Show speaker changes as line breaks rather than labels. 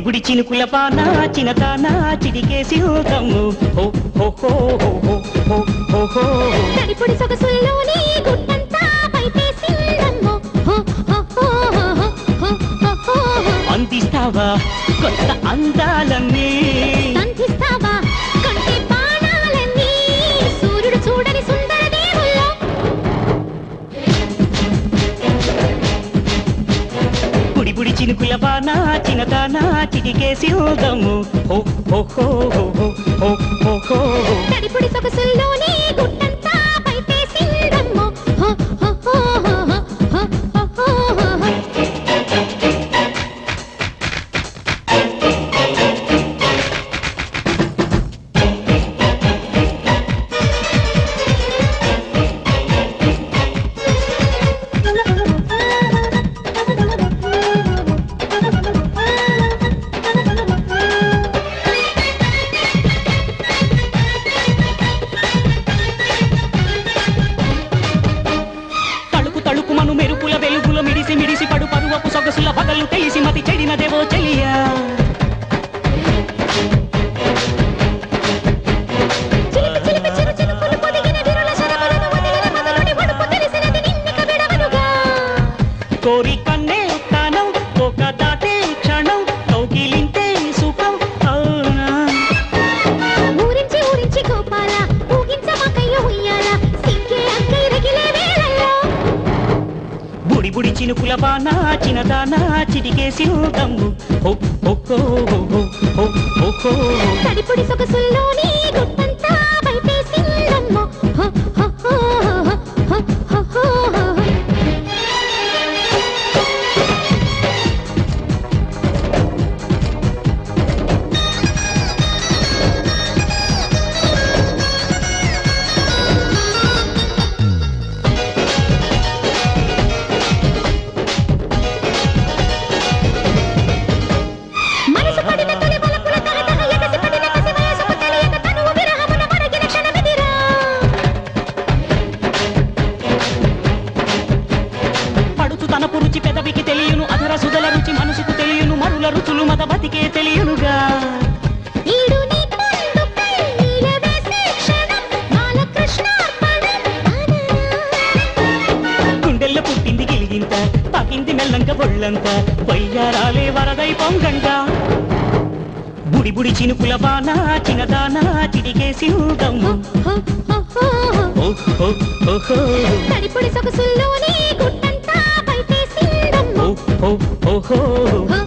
బుడి చినుకుల పాన చినతాన చిటికేసి ఊతము హో హో హో హో హో హో హో హో
తడిపుడి సొగసుల్లోని గుట్టంతా పైపేసిందమ్మో హో హో హో హో హో హో హో హో
అందిస్తావా కొత్త అందాలన్నీ
సంధిస్తావా కంటి బాణాలన్నీ సూర్యుడు చూడని సుందర దేవుల్లో
బుడి బుడి చినుకుల పాన చినతాన చిటికేసి ఊతము హో హో హో హో హో హో హో హో
తడిపుడి సొగసుల్లోని గుట్టంతా పైపేసిందమ్మో హో హో హో హో హో హో హో హో హో
తలుపు తలుపు మను మెరుపుల వెలుగుల మిడిసి మిడిసి పడు పరువపు సొగసుల పగలు తెలిసి మతి చెడినదేవో చెలియా
చిలిపి చిలిపి చిరు చినుకులు పొదిగిన విరుల శరములను వదిలిన మొదలుడి ఒడుపు తెలిసినది నిన్నిక విడవనుగా
కోరి కన్నే తానం ఒక దాటే క్షణం కౌగిలింతే సుఖం అవునా
ఊరించి ఊరించి గోపాల ఊగించమాకయ్య ఉయ్యాల సింకే అంకై రగిలే వేళల్లో
బుడి బుడి చినుకుల బాన చిన్నదాన చిటికేసి తమ్ము హో హో హో హో హో హో హో
తడిపుడి సొగసుల్లోని గుట్టంతా పైపేసిందమ్మో హో హో హో హో హో హో హో మనసు పడిన తొలి వలపుల తహతహ ఎగసి పడిన కసి వయసుకు తెలియక తనువు విరహమున మరగిన క్షణమిదిరా
పడుతు తన పురుచి పెదవికి తెలియను అధర సుధల రుచి మనసుకు తెలియను మరుల రుచులు మత బతికే తెలియనుగా
ఈడు నీ పొందుపై నీలవేసే క్షణం బాలకృష్ణార్పణం అనరా
గుండెల్లో పుట్టింది గిలిగింత తాకింది మెల్లంక ఒళ్ళంత వయ్యారాలే వరదై పొంగంట బుడి బుడి చినుకుల బాన చిన్నదాన చిటికేసి ఊగమ్ము
హో హో హో హో
ఓ హో హో హో
తడిపుడి సొగసుల్లోని గుట్టంతా పైపేసిందమ్మో
ఓ హో హో హో
హో